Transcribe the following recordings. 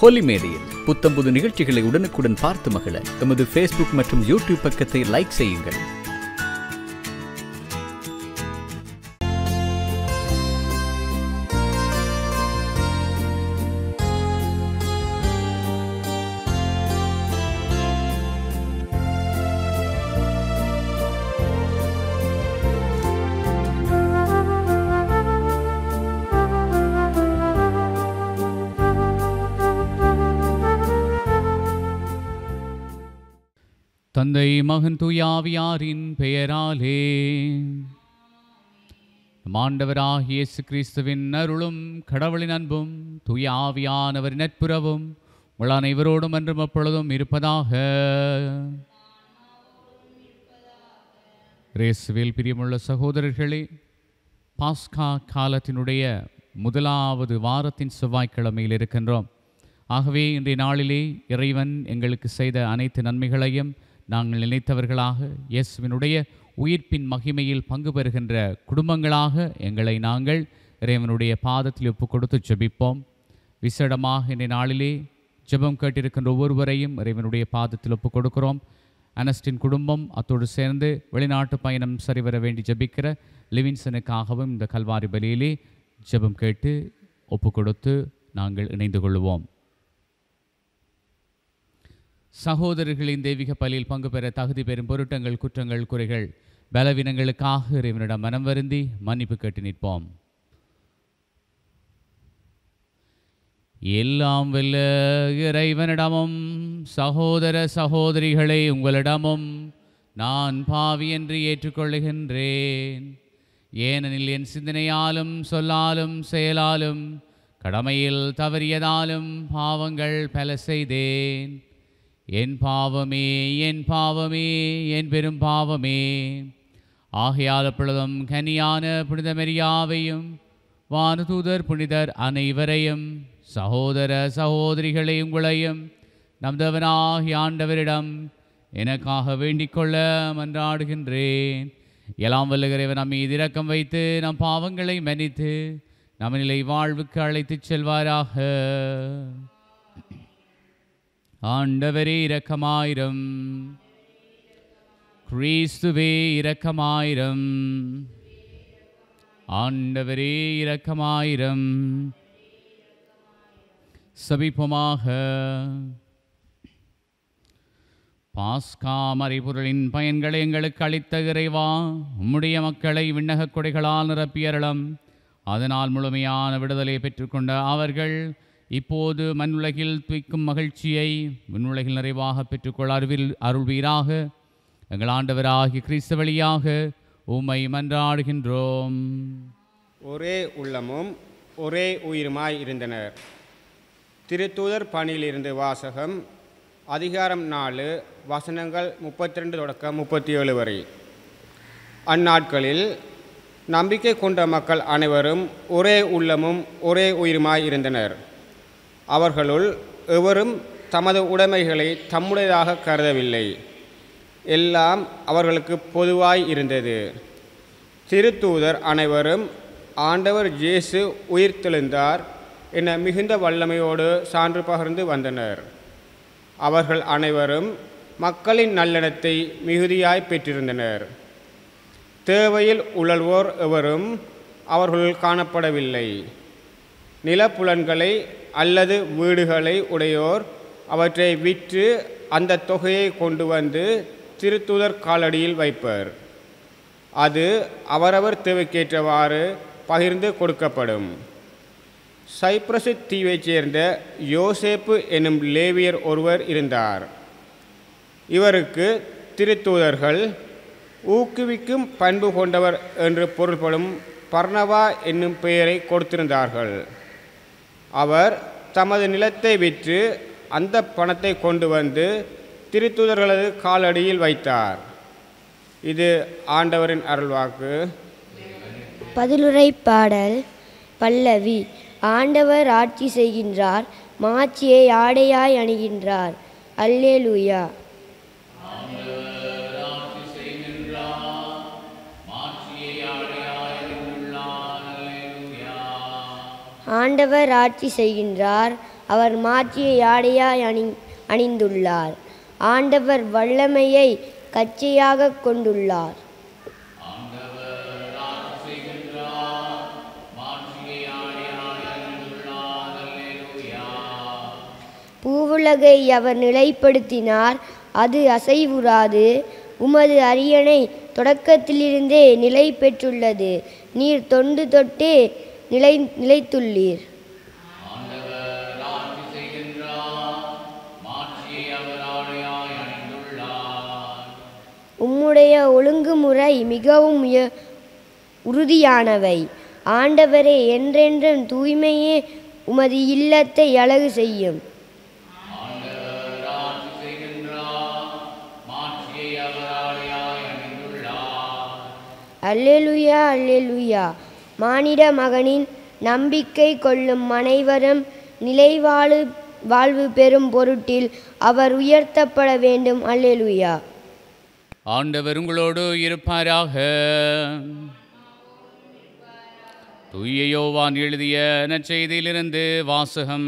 ஹோலி மேடையில் புத்தம்புது நிகழ்ச்சிகளை உடனுக்குடன் பார்த்து மகிழ எமது ஃபேஸ்புக் மற்றும் யூடியூப் பக்கத்தை லைக் செய்யுங்கள் தந்தை மகன் தூயாவியாரின் பெயராலே நம் ஆண்டவராகிய இயேசு கிறிஸ்துவின் அருளும் கடவுளின் அன்பும் தூய ஆவியானவரின் நட்புறவும் உங்கள் அனைவரோடும் என்றும் எப்பொழுதும் இருப்பதாக ரேசுவில் பிரியமுள்ள சகோதரர்களே பாஸ்கா காலத்தினுடைய முதலாவது வாரத்தின் செவ்வாய்க்கிழமையில் இருக்கின்றோம் ஆகவே இன்றைய நாளிலே இறைவன் எங்களுக்கு செய்த அனைத்து நன்மைகளையும் நாங்கள் நினைத்தவர்களாக இயேசுவினுடைய உயிர்ப்பின் மகிமையில் பங்கு பெறுகின்ற குடும்பங்களாக எங்களை நாங்கள் இறைவனுடைய பாதத்தில் ஒப்பு கொடுத்து ஜெபிப்போம் விசேடமாக இன்றைய நாளிலே ஜெபம் கேட்டிருக்கின்ற ஒவ்வொருவரையும் இறைவனுடைய பாதத்தில் ஒப்பு கொடுக்கிறோம் அனஸ்டின் குடும்பம் அத்தோடு சேர்ந்து வெளிநாட்டு பயணம் சரிவர வேண்டி ஜெபிக்கிற லிவின்சனுக்காகவும் இந்த கல்வாரி பலியிலே ஜெபம் கேட்டு ஒப்பு கொடுத்து நாங்கள் இணைந்து கொள்வோம் சகோதரர்களின் தெய்வீக பலியில் பங்கு பெற தகுதி பெறும் பொருட்டங்கள் குற்றங்கள் குறைகள் பலவீனங்களுக்காக இறைவனிடம் மனம் வருந்தி மன்னிப்பு கேட்டு நிற்போம் எல்லாம் வெல்ல இறைவனிடமும் சகோதர சகோதரிகளை உங்களிடமும் நான் பாவி என்று ஏற்றுக்கொள்ளுகின்றேன் ஏனெனில் என் சிந்தனையாலும் சொல்லாலும் செயலாலும் கடமையில் தவறியதாலும் பாவங்கள் பல செய்தேன் என் பாவமே என் பாவமே என் பெரும் பாவமே ஆகையால் அப்பொழுதும் கனியான புனித மெரியாவையும் வானதூதர் புனிதர் அனைவரையும் சகோதர சகோதரிகளை உங்களையும் நம் தேவனாகிய ஆண்டவரிடம் எனக்காக வேண்டிக் கொள்ள மன்றாடுகின்றேன் எல்லாம் வல்லுகிறவன் நம் மீது இரக்கம் வைத்து நம் பாவங்களை மன்னித்து நம் நிலை வாழ்வுக்கு அழைத்துச் செல்வாராக ஆண்டவரே இரக்கமாயிரம் கிறிஸ்துவே இரக்கமாயிரம் ஆண்டவரே இரக்கமாயிரம் சபிப்பமாக பாஸ்கா மறைபொருளின் பயன்களை எங்களுக்கு அளித்த இறைவா உம்முடைய மக்களை விண்ணகக் கொடைகளால் நிரப்பியறளம் அதனால் முழுமையான விடுதலை பெற்றுக்கொண்ட அவர்கள் இப்போது மண்ணுலகில் துய்க்கும் மகிழ்ச்சியை விண்ணுலகில் நிறைவாக பெற்றுக்கொள்ள அருவில் அருள்வீராக எங்கள் ஆண்டவராகிய கிறிஸ்து வழியாக உம்மை மன்றாடுகின்றோம் ஒரே உள்ளமும் ஒரே உயிருமாய் இருந்தனர் திருத்தூதர் பணியிலிருந்து வாசகம் அதிகாரம் நாலு வசனங்கள் முப்பத்தி ரெண்டு தொடக்கம் முப்பத்தி ஏழு வரை அந்நாட்களில் நம்பிக்கை கொண்ட மக்கள் அனைவரும் ஒரே உள்ளமும் ஒரே உயிருமாய் இருந்தனர் அவர்களுள் எவரும் தமது உடைமைகளை தம்முடையதாக கருதவில்லை எல்லாம் அவர்களுக்கு பொதுவாய் இருந்தது திருத்தூதர் அனைவரும் ஆண்டவர் இயேசு உயிர்த்தெழுந்தார் என மிகுந்த வல்லமையோடு சான்று பகர்ந்து வந்தனர் அவர்கள் அனைவரும் மக்களின் நல்லெண்ணத்தை மிகுதியாய் பெற்றிருந்தனர் தேவையில் உழல்வோர் எவரும் அவர்களுள் காணப்படவில்லை நிலப்புலன்களை அல்லது வீடுகளை உடையோர் அவற்றை விற்று அந்த தொகையை கொண்டு வந்து திருத்தூதர் காலடியில் வைப்பர் அது அவரவர் தேவைக்கேற்றவாறு பகிர்ந்து கொடுக்கப்படும் சைப்ரசு தீவைச் சேர்ந்த யோசேப்பு எனும் லேவியர் ஒருவர் இருந்தார் இவருக்கு திருத்தூதர்கள் ஊக்குவிக்கும் பண்பு கொண்டவர் என்று பொருள்படும் பர்ணவா என்னும் பெயரை கொடுத்திருந்தார்கள் அவர் தமது நிலத்தை விற்று அந்த பணத்தை கொண்டு வந்து திருத்தூதர்களது காலடியில் வைத்தார் இது ஆண்டவரின் அருள்வாக்கு பதிலுரை பாடல் பல்லவி ஆண்டவர் ஆட்சி செய்கின்றார் மாட்சியை ஆடையாய் அணிகின்றார் அல்லேலூயா ஆண்டவர் ஆட்சி செய்கின்றார் அவர் மாற்றியை ஆடையாய் அணி அணிந்துள்ளார் ஆண்டவர் வல்லமையை கச்சையாக கொண்டுள்ளார் பூவுலகை அவர் நிலைப்படுத்தினார் அது அசைவுறாது உமது அரியணை தொடக்கத்திலிருந்தே நிலை பெற்றுள்ளது நீர் தொண்டு தொட்டே நிலை நிலைத்துள்ளீர் உம்முடைய ஒழுங்குமுறை மிகவும் உய- உறுதியானவை ஆண்டவரே என்றென்றும் தூய்மையே உமது இல்லத்தை அழகு செய்யும் அல்லேலுயா அல்லேலுயா மானிட மகனின் நம்பிக்கை கொள்ளும் அனைவரும் நிலைவாழு வாழ்வு பெறும் பொருட்டில் அவர் உயர்த்தப்பட வேண்டும் அல்லேலுயா ஆண்டவர் உங்களோடு இருப்பாராக தூய யோவான் எழுதிய நற்செய்தியிலிருந்து வாசகம்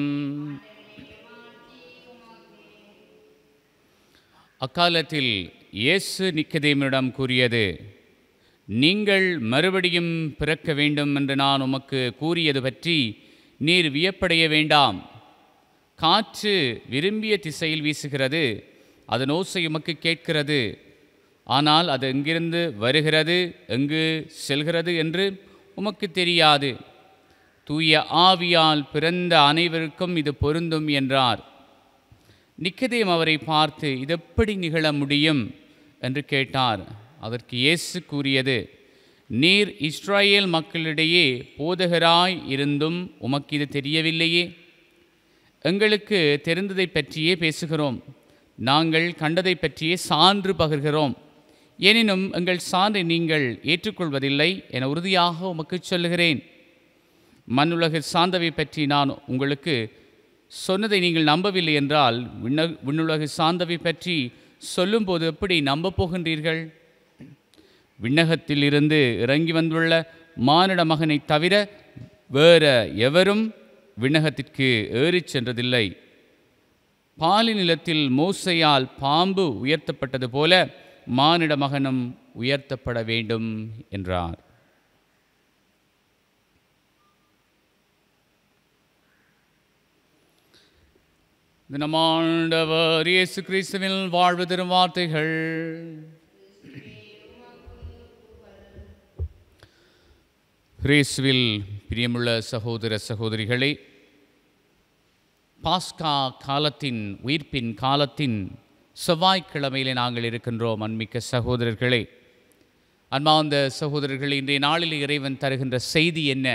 அக்காலத்தில் இயேசு நிக்கதேமிடம் கூறியது நீங்கள் மறுபடியும் பிறக்க வேண்டும் என்று நான் உமக்கு கூறியது பற்றி நீர் வியப்படைய வேண்டாம் காற்று விரும்பிய திசையில் வீசுகிறது அதன் ஓசை உமக்கு கேட்கிறது ஆனால் அது எங்கிருந்து வருகிறது எங்கு செல்கிறது என்று உமக்கு தெரியாது தூய ஆவியால் பிறந்த அனைவருக்கும் இது பொருந்தும் என்றார் நிக்கதேம் அவரை பார்த்து இது எப்படி நிகழ முடியும் என்று கேட்டார் அதற்கு இயேசு கூறியது நீர் இஸ்ராயேல் மக்களிடையே போதகராய் இருந்தும் உமக்கு இது தெரியவில்லையே எங்களுக்கு தெரிந்ததை பற்றியே பேசுகிறோம் நாங்கள் கண்டதை பற்றியே சான்று பகர்கிறோம் எனினும் எங்கள் சான்றை நீங்கள் ஏற்றுக்கொள்வதில்லை என உறுதியாக உமக்கு சொல்லுகிறேன் மண்ணுலக சார்ந்தவை பற்றி நான் உங்களுக்கு சொன்னதை நீங்கள் நம்பவில்லை என்றால் விண்ண விண்ணுலக சார்ந்தவை பற்றி சொல்லும்போது எப்படி நம்பப் போகின்றீர்கள் விண்ணகத்தில் இருந்து இறங்கி வந்துள்ள மானிட மகனை தவிர வேற எவரும் விண்ணகத்திற்கு ஏறிச் சென்றதில்லை பாலி நிலத்தில் மோசையால் பாம்பு உயர்த்தப்பட்டது போல மானிட மகனும் உயர்த்தப்பட வேண்டும் என்றார் தினமாண்டவர் இயேசு கிறிஸ்துவில் வாழ்வு தரும் வார்த்தைகள் கிறிஸ்துவில் பிரியமுள்ள சகோதர சகோதரிகளே பாஸ்கா காலத்தின் உயிர்ப்பின் காலத்தின் செவ்வாய்க்கிழமையிலே நாங்கள் இருக்கின்றோம் அன்மிக்க சகோதரர்களே அன்பார்ந்த சகோதரர்களே இன்றைய நாளில் இறைவன் தருகின்ற செய்தி என்ன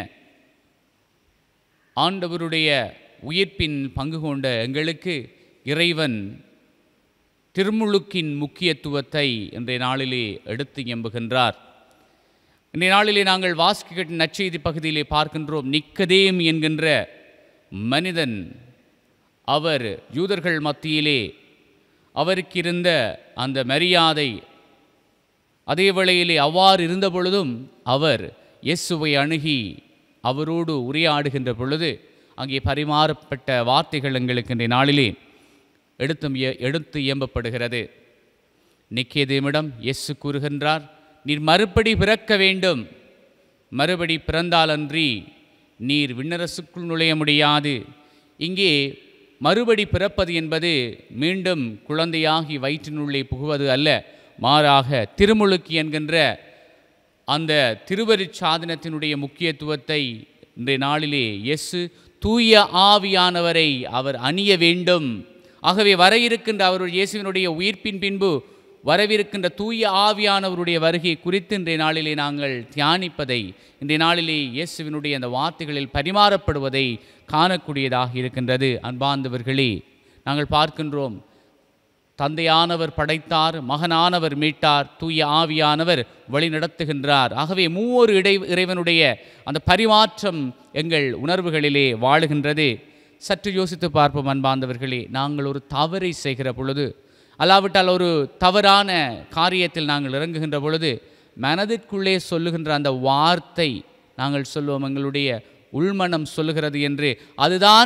ஆண்டவருடைய உயிர்ப்பின் பங்கு கொண்ட எங்களுக்கு இறைவன் திருமுழுக்கின் முக்கியத்துவத்தை இன்றைய நாளிலே எடுத்து எம்புகின்றார் இன்றைய நாளிலே நாங்கள் வாசிக்கிட்ட நற்செய்தி பகுதியிலே பார்க்கின்றோம் நிக்கதேம் என்கின்ற மனிதன் அவர் யூதர்கள் மத்தியிலே அவருக்கு இருந்த அந்த மரியாதை அதே வேளையிலே அவ்வாறு இருந்த பொழுதும் அவர் இயேசுவை அணுகி அவரோடு உரையாடுகின்ற பொழுது அங்கே பரிமாறப்பட்ட வார்த்தைகள் எங்களுக்கு இன்றைய நாளிலே எடுத்தும் இய- எடுத்து இயம்பப்படுகிறது நிக்கேதேமிடம் இயேசு கூறுகின்றார் நீர் மறுபடி பிறக்க வேண்டும் மறுபடி பிறந்தாலன்றி நீர் விண்ணரசுக்குள் நுழைய முடியாது இங்கே மறுபடி பிறப்பது என்பது மீண்டும் குழந்தையாகி வயிற்றினுள்ளே புகுவது அல்ல மாறாக திருமுழுக்கு என்கின்ற அந்த திருவருட்சாதனத்தினுடைய முக்கியத்துவத்தை இன்றைய நாளிலே இயேசு தூய ஆவியானவரை அவர் அணிய வேண்டும் ஆகவே வர இருக்கின்ற அவருடைய இயேசுவினுடைய உயிர்ப்பின் பின்பு வரவிருக்கின்ற தூய ஆவியானவருடைய வருகை குறித்து இன்றைய நாளிலே நாங்கள் தியானிப்பதை இன்றைய நாளிலே இயேசுவினுடைய அந்த வார்த்தைகளில் பரிமாறப்படுவதை காணக்கூடியதாக இருக்கின்றது அன்பார்ந்தவர்களே நாங்கள் பார்க்கின்றோம் தந்தையானவர் படைத்தார் மகனானவர் மீட்டார் தூய ஆவியானவர் வழி நடத்துகின்றார் ஆகவே மூவொரு இடை இறைவனுடைய அந்த பரிமாற்றம் எங்கள் உணர்வுகளிலே வாழுகின்றது சற்று யோசித்து பார்ப்போம் அன்பார்ந்தவர்களே நாங்கள் ஒரு தவறை செய்கிற பொழுது அல்லாவிட்டால் ஒரு தவறான காரியத்தில் நாங்கள் இறங்குகின்ற பொழுது மனதிற்குள்ளே சொல்லுகின்ற அந்த வார்த்தை நாங்கள் சொல்லுவோம் எங்களுடைய உள்மனம் சொல்லுகிறது என்று அதுதான்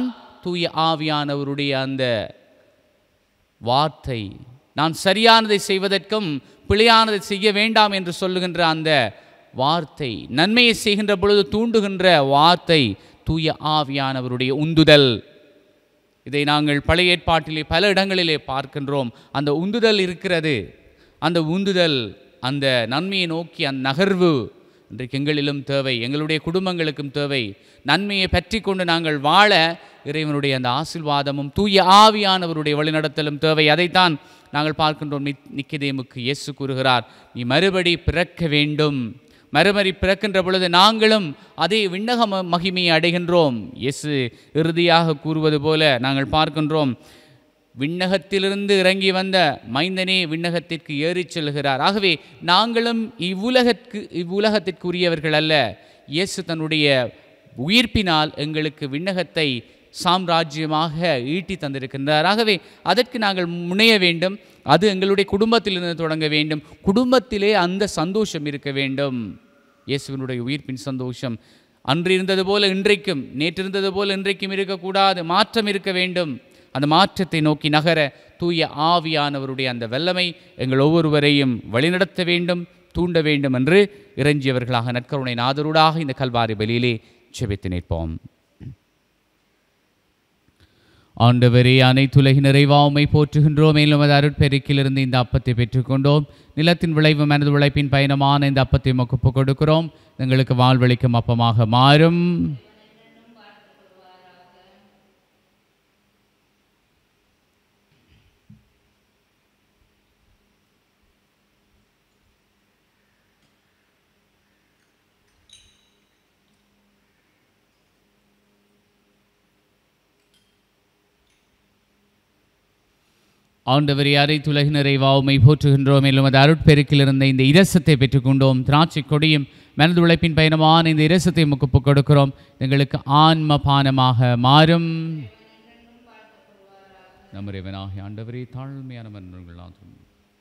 தூய ஆவியானவருடைய அந்த வார்த்தை நான் சரியானதை செய்வதற்கும் பிழையானதை செய்ய வேண்டாம் என்று சொல்லுகின்ற அந்த வார்த்தை நன்மையை செய்கின்ற பொழுது தூண்டுகின்ற வார்த்தை தூய ஆவியானவருடைய உந்துதல் இதை நாங்கள் பழைய ஏற்பாட்டிலே பல இடங்களிலே பார்க்கின்றோம் அந்த உந்துதல் இருக்கிறது அந்த உந்துதல் அந்த நன்மையை நோக்கி அந்த நகர்வு இன்றைக்கு எங்களிலும் தேவை எங்களுடைய குடும்பங்களுக்கும் தேவை நன்மையை பற்றி கொண்டு நாங்கள் வாழ இறைவனுடைய அந்த ஆசிர்வாதமும் தூய ஆவியானவருடைய வழிநடத்தலும் தேவை அதைத்தான் நாங்கள் பார்க்கின்றோம் நிக் நிக்கிதேமுக்கு இயேசு கூறுகிறார் நீ மறுபடி பிறக்க வேண்டும் மறுமறி பிறக்கின்ற பொழுது நாங்களும் அதே விண்ணக ம- மகிமையை அடைகின்றோம் இயேசு இறுதியாக கூறுவது போல நாங்கள் பார்க்கின்றோம் விண்ணகத்திலிருந்து இறங்கி வந்த மைந்தனே விண்ணகத்திற்கு ஏறிச் செல்கிறார் ஆகவே நாங்களும் இவ்வுலகற்கு இவ்வுலகத்திற்குரியவர்கள் அல்ல இயேசு தன்னுடைய உயிர்ப்பினால் எங்களுக்கு விண்ணகத்தை சாம்ராஜ்யமாக ஈட்டி தந்திருக்கின்றார் ஆகவே அதற்கு நாங்கள் முனைய வேண்டும் அது எங்களுடைய குடும்பத்திலிருந்து தொடங்க வேண்டும் குடும்பத்திலே அந்த சந்தோஷம் இருக்க வேண்டும் இயேசுவினுடைய உயிர்ப்பின் சந்தோஷம் அன்று இருந்தது போல இன்றைக்கும் நேற்று இருந்தது போல இன்றைக்கும் இருக்கக்கூடாது மாற்றம் இருக்க வேண்டும் அந்த மாற்றத்தை நோக்கி நகர தூய ஆவியானவருடைய அந்த வல்லமை எங்கள் ஒவ்வொருவரையும் வழிநடத்த வேண்டும் தூண்ட வேண்டும் என்று இறைஞ்சியவர்களாக நற்கருணை நாதருடாக இந்த கல்வாரி பலியிலே செபித்து நிற்போம் ஆண்டவரே அனைத்துலகி நிறைவாமை போற்றுகின்றோம் மேலும் அது அருட்பெருக்கிலிருந்து இந்த அப்பத்தை பெற்றுக்கொண்டோம் நிலத்தின் விளைவு மனது உழைப்பின் பயணமான இந்த அப்பத்தை மொக்கப்பு கொடுக்கிறோம் எங்களுக்கு வாழ்வளிக்கும் அப்பமாக மாறும் ஆண்டவரே அரைத்துலகு நிறைவாவுமை போற்றுகின்றோம் மேலும் அது அருட்பெருக்கில் இருந்த இந்த இரசத்தை பெற்றுக்கொண்டோம் திராட்சை கொடியும் மனது உழைப்பின் பயணமான இந்த இரசத்தை முக்குப்பு கொடுக்கிறோம் எங்களுக்கு ஆன்ம பானமாக மாறும் நம்முடையவனாகிய ஆண்டவரே தாழ்மையான மன்னர்கள் ஆற்றும்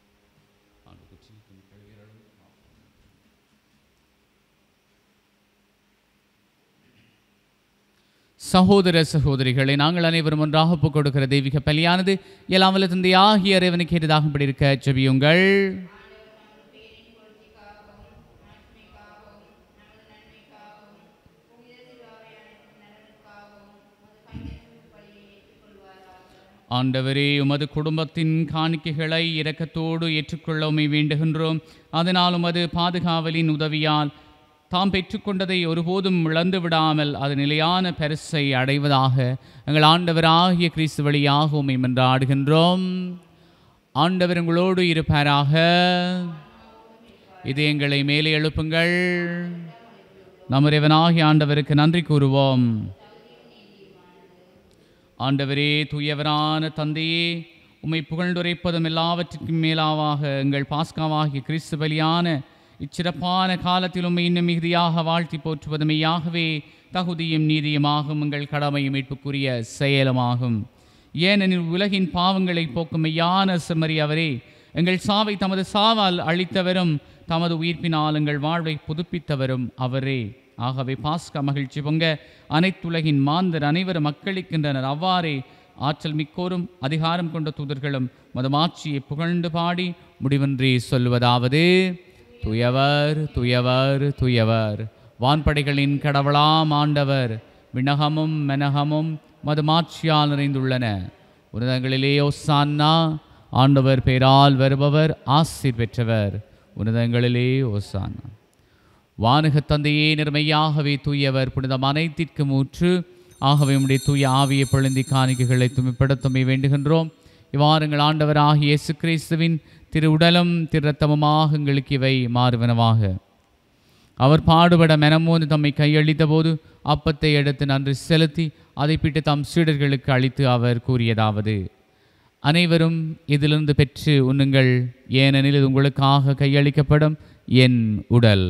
சகோதர சகோதரிகளை நாங்கள் அனைவரும் ஒன்றாக ஒப்புக் கொடுக்கிற தெய்வீக பலியானது எல்லாம் வல்ல தந்தையாகிய இறைவனுக்கு ஏற்றதாகும்படி இருக்க ஜெபியுங்கள் ஆண்டவரே உமது குடும்பத்தின் காணிக்கைகளை இரக்கத்தோடு ஏற்றுக்கொள்ள உமை வேண்டுகின்றோம் அதனால் உமது பாதுகாவலின் உதவியால் தாம் பெற்றுக்கொண்டதை ஒருபோதும் இழந்து விடாமல் அது நிலையான பரிசை அடைவதாக எங்கள் ஆண்டவராகிய கிறிஸ்து வழியாக உமை மன்றாடுகின்றோம் ஆண்டவர் உங்களோடு இருப்பாராக இது எங்களை மேலே எழுப்புங்கள் நம் இறைவனாகிய ஆண்டவருக்கு நன்றி கூறுவோம் ஆண்டவரே தூயவரான தந்தையே உம்மை புகழ்ந்துரைப்பதும் எல்லாவற்றிற்கும் மேலாவாக எங்கள் பாஸ்காவாகிய கிறிஸ்து பலியான இச்சிறப்பான காலத்தில் உம்மை இன்னும் மிகுதியாக வாழ்த்தி போற்றுவதும் மெய்யாகவே தகுதியும் நீதியுமாகும் எங்கள் கடமையும் மீட்புக்குரிய செயலுமாகும் ஏனெனில் உலகின் பாவங்களை போக்கும் மெய்யான செம்மறி அவரே எங்கள் சாவை தமது சாவால் அளித்தவரும் தமது உயிர்ப்பினால் எங்கள் வாழ்வை புதுப்பித்தவரும் அவரே ஆகவே பாஸ்கா மகிழ்ச்சி பொங்க அனைத்துலகின் மாந்தர் அனைவரும் மக்களிக்கின்றனர் அவ்வாறே ஆற்றல் மிக்கோரும் அதிகாரம் கொண்ட தூதர்களும் மதமாட்சியை புகழ்ந்து பாடி முடிவின்றி சொல்வதாவது துயவர் துயவர் துயவர் வான்படைகளின் கடவுளாம் ஆண்டவர் விண்ணகமும் மெனகமும் மதுமாட்சியால் நிறைந்துள்ளன உன்னதங்களிலே ஓசான்னா ஆண்டவர் பெயரால் வருபவர் ஆசீர் பெற்றவர் உன்னதங்களிலே ஓசானா வானக தந்தையே நிர்மையாகவே தூயவர் புனிதம் அனைத்திற்கும் ஊற்று ஆகவே உம்முடைய தூய ஆவியை பொழுந்தி காணிக்கைகளை துமிப்படுத்தமை வேண்டுகின்றோம் இவ்வாறுங்கள் ஆண்டவர் ஆகிய இயேசு கிறிஸ்துவின் திரு உடலும் திரு ரத்தமுமாக எங்களுக்கு இவை மாறுவனவாக அவர் பாடுபட மெனமோந்து தம்மை கையளித்த போது அப்பத்தை எடுத்து நன்றி செலுத்தி அதை பிட்டு தம் சீடர்களுக்கு அளித்து அவர் கூறியதாவது அனைவரும் இதிலிருந்து பெற்று உண்ணுங்கள் ஏனெனில் இது உங்களுக்காக கையளிக்கப்படும் என் உடல்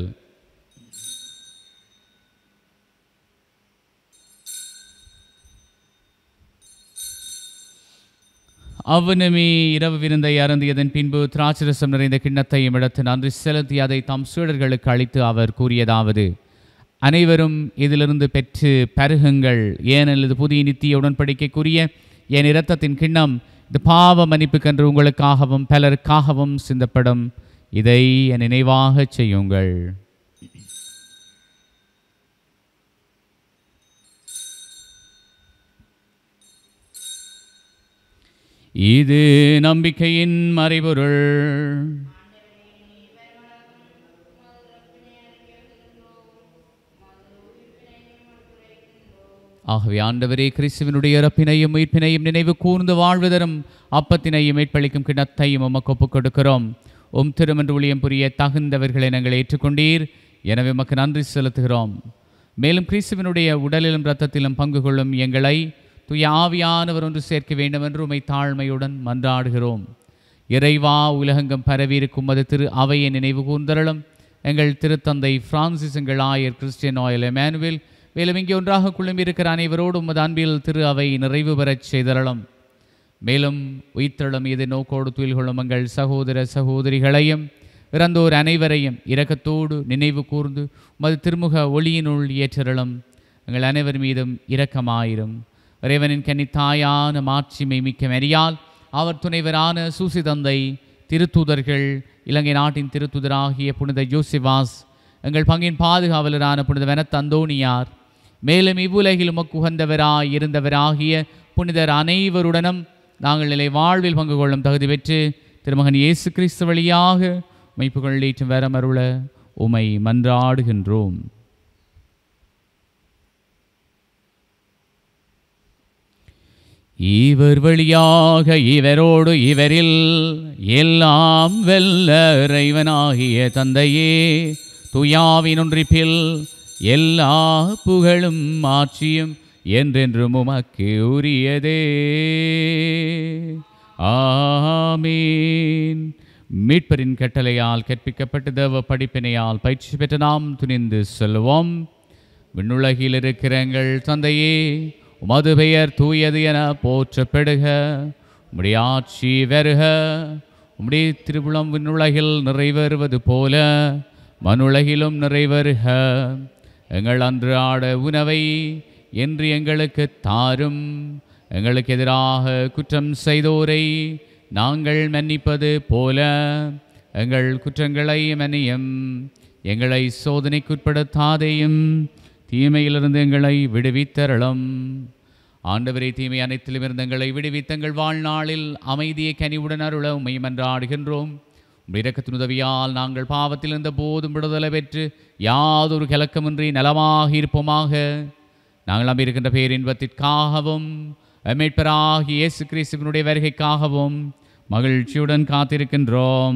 அவனுமே இரவு விருந்தை அருந்தியதன் பின்பு திராட்சரசம் நிறைந்த கிண்ணத்தையும் எடுத்து நன்றி செலுத்தி அதை தம் சீடர்களுக்கு அளித்து அவர் கூறியதாவது அனைவரும் இதிலிருந்து பெற்று பருகுங்கள் ஏனெனில் இது புதிய நித்திய உடன்படிக்கைக்குரிய என் இரத்தத்தின் கிண்ணம் இது பாவ மன்னிப்புக்கென்று உங்களுக்காகவும் பலருக்காகவும் சிந்தப்படும் இதை என் நினைவாகச் செய்யுங்கள் இது நம்பிக்கையின் மறைபொருள் ஆகவே ஆண்டவரே கிறிஸ்துவனுடைய இறப்பினையும் உயிர்ப்பினையும் நினைவு கூர்ந்து வாழ்வதரும் அப்பத்தினையும் மீட்பளிக்கும் கிணத்தையும் உமக்கு ஒப்புக் கொடுக்கிறோம் உம் திருமன்று ஊழியம் புரிய தகுந்தவர்களை நாங்கள் ஏற்றுக்கொண்டீர் எனவே உமக்கு நன்றி செலுத்துகிறோம் மேலும் கிறிஸ்துவனுடைய உடலிலும் இரத்தத்திலும் பங்கு கொள்ளும் எங்களை தூய ஆவியானவர் ஒன்று சேர்க்க வேண்டும் என்று உமை தாழ்மையுடன் மன்றாடுகிறோம் இறைவா உலகெங்கும் பரவியிருக்கும் அது திரு அவையை நினைவு கூர்ந்தருளும் எங்கள் திருத்தந்தை பிரான்சிஸ் எங்கள் ஆயர் கிறிஸ்டியன் ஆயல் எமானுவேல் மேலும் இங்கே ஒன்றாக குழும்பியிருக்கிற அனைவரோடும் உமது அன்பில் திரு அவை நிறைவு பெறச் செய்தருளும் மேலும் உயிர்த்தெழும் இது நோக்கோடு துயில் கொள்ளும் எங்கள் சகோதர சகோதரிகளையும் இறந்தோர் அனைவரையும் இரக்கத்தோடு நினைவு கூர்ந்து உமது திருமுக ஒளியினுள் ஏற்றருளும் எங்கள் அனைவர் மீதும் இரக்கமாயிரும் இறைவனின் கன்னித்தாயான மாட்சிமை மிக்க மரியால் அவர் துணைவரான சூசிதந்தை திருத்தூதர்கள் இலங்கை நாட்டின் திருத்தூதராகிய புனித யோசிவாஸ் எங்கள் பங்கின் பாதுகாவலரான புனித வெனத்தந்தோணியார் மேலும் இவ்வுலகில் உமக்கு உகந்தவராய் இருந்தவராகிய புனிதர் அனைவருடனும் நாங்கள் நிலை வாழ்வில் பங்கு கொள்ளும் தகுதி பெற்று திருமகன் இயேசு கிறிஸ்து வழியாக மெய்ப்புகள் ஏற்றும் வரமருள உமை மன்றாடுகின்றோம் இவர் வழியாக இவரோடு இவரில் எல்லாம் வெல்ல இறைவனாகிய தந்தையே துயாவின் ஒன்றிப்பில் எல்லா புகழும் ஆட்சியும் என்றென்றும் உமக்கு உரியதே ஆமீன் மீட்பரின் கட்டளையால் கற்பிக்கப்பட்ட தேவ படிப்பினையால் பயிற்சி பெற்ற நாம் துணிந்து செல்வோம் விண்ணுலகில் இருக்கிற எங்கள் தந்தையே உமது பெயர் தூயது என போற்றப்படுக உம்முடைய ஆட்சி வருக உம்முடைய திருவிழம் விண்ணுலகில் நிறைவேறுவது போல மனுலகிலும் நிறைவேறுக எங்கள் அன்றாட உணவை என்று எங்களுக்கு தாரும் எங்களுக்கு எதிராக குற்றம் செய்தோரை நாங்கள் மன்னிப்பது போல எங்கள் குற்றங்களை மன்னியும் எங்களை சோதனைக்குட்படுத்தாதேயும் தீமையிலிருந்து எங்களை விடுவித்தரலும் ஆண்டவரை தீமை அனைத்திலும் இருந்து எங்களை விடுவித்தங்கள் வாழ்நாளில் அமைதியை கனிவுடன் அருள உண்மை மன்றாடுகின்றோம் உம்முடைய இரக்கத்தின் உதவியால் நாங்கள் பாவத்தில் இருந்த போதும் விடுதலை பெற்று யாதொரு கலக்கமின்றி நலமாக இருப்போமாக நாங்கள் நம்பியிருக்கின்ற பேரின்பத்திற்காகவும் மீட்பராகி இயேசு கிறிஸ்துவனுடைய வருகைக்காகவும் மகிழ்ச்சியுடன் காத்திருக்கின்றோம்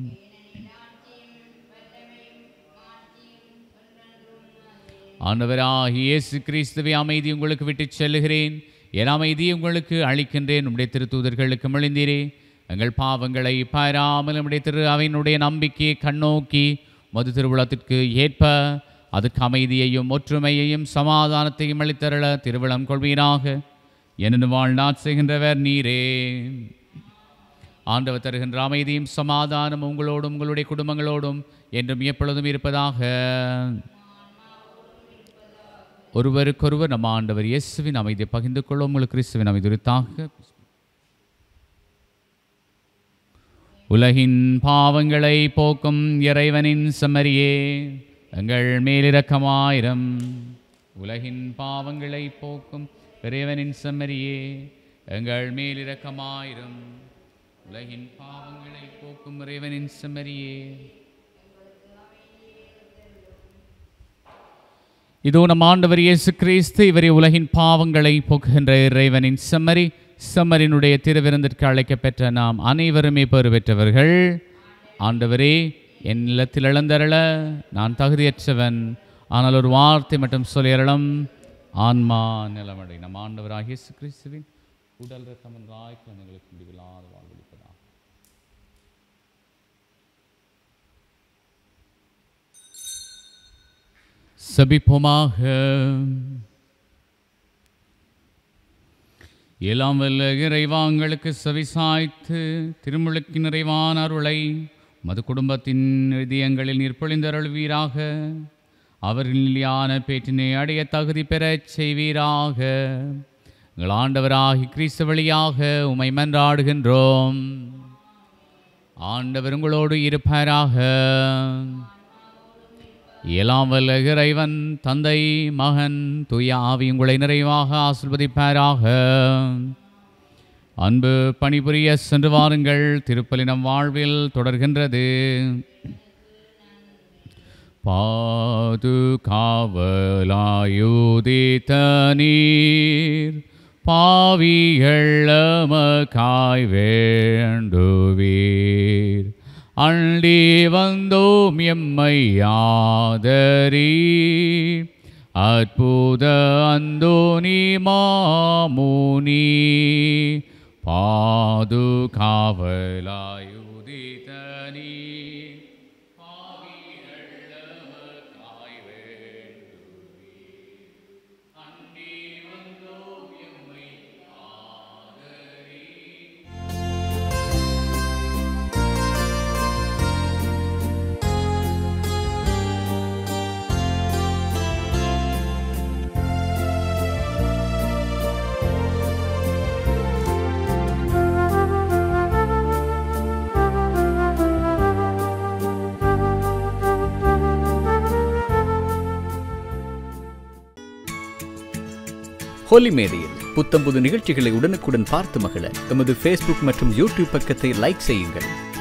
ஆண்டவராகிய இயேசு கிறிஸ்துவை அமைதி உங்களுக்கு விட்டுச் செல்லுகிறேன் என் அமைதி உங்களுக்கு அளிக்கின்றேன் உம்முடைய திருத்தூதர்களுக்கு மொழிந்தீரே எங்கள் பாவங்களை பாராமல் நம்முடைய திரு அவையினுடைய நம்பிக்கையை கண்ணோக்கி மது திருவிழாத்திற்கு ஏற்ப அதுக்கு அமைதியையும் ஒற்றுமையையும் சமாதானத்தையும் அளித்தருள திருவிழம் கொள்வீராக என்னென்னு வாழ்நாள் செய்கின்றவர் நீரே ஆண்டவர் தருகின்ற அமைதியும் சமாதானம் உங்களோடும் உங்களுடைய குடும்பங்களோடும் என்றும் எப்பொழுதும் இருப்பதாக ஒருவருக்கொருவர் நம்ம ஆண்டவர் இயேசுவின் அமைதியை பகிர்ந்து கொள்ளும் உங்களுக்கு கிறிஸ்துவின் அமைதி உரித்தாக உலகின் பாவங்களை போக்கும் இறைவனின் செம்மறியே எங்கள் மேலிரக்கமாயிரம் உலகின் பாவங்களை போக்கும் இறைவனின் செம்மறியே எங்கள் மேலிரக்கமாயிரம் உலகின் பாவங்களை போக்கும் இறைவனின் செம்மறியே இதோ நம் ஆண்டவர் இயேசு கிறிஸ்து இவரை உலகின் பாவங்களை போக்குகின்ற இறைவனின் செம்மறி செம்மறினுடைய திருவிருந்திற்கு அழைக்கப்பெற்ற நாம் அனைவருமே பெறு பெற்றவர்கள் ஆண்டவரே என் இல்லத்தில் இழந்தருள நான் தகுதியற்றவன் ஆனால் ஒரு வார்த்தை மட்டும் சொல்லியறளம் ஆன்மா நிலமடை நம் ஆண்டவராகிய இயேசு கிறிஸ்துவின் உடல் ரத்தம் என்ற ஆய்க்கு எங்களுக்கு முடிவில்லாத வாழ்வளிப்பதாக சபிப்போமாக எல்லாம் வல்ல இறைவாங்களுக்கு செவிசாய்த்து திருமுழுக்கு நிறைவான அருளை மது குடும்பத்தின் இதயங்களில் நிற்பொழிந்தருள்வீராக அவர் நிலையான பேற்றினை அடைய தகுதி பெறச் செய்வீராக எங்கள் ஆண்டவராகி கிறிஸ்து வழியாக உமை மன்றாடுகின்றோம் ஆண்டவர் உங்களோடு இருப்பாராக எல்லாம் வல்ல இறைவன் தந்தை மகன் தூய ஆவி உங்களை நிறைவாக ஆசிர்வதிப்பாராக அன்பு பணிபுரிய சென்று வாருங்கள் திருப்பலினம் வாழ்வில் தொடர்கின்றது பாதுகாவலாயுதித்த நீர் பாவிகளமக்காய் வேண்டுவீர் அண்டி வந்தோம் எம்மை ஆதரி அற்புத அந்தோனி மாமுனி பாதுகாவலாயுதித்த நீர் ஹோலி மேடையில் புத்தம்புது நிகழ்ச்சிகளை உடனுக்குடன் பார்த்து மகிழ எமது ஃபேஸ்புக் மற்றும் யூடியூப் பக்கத்தை லைக் செய்யுங்கள்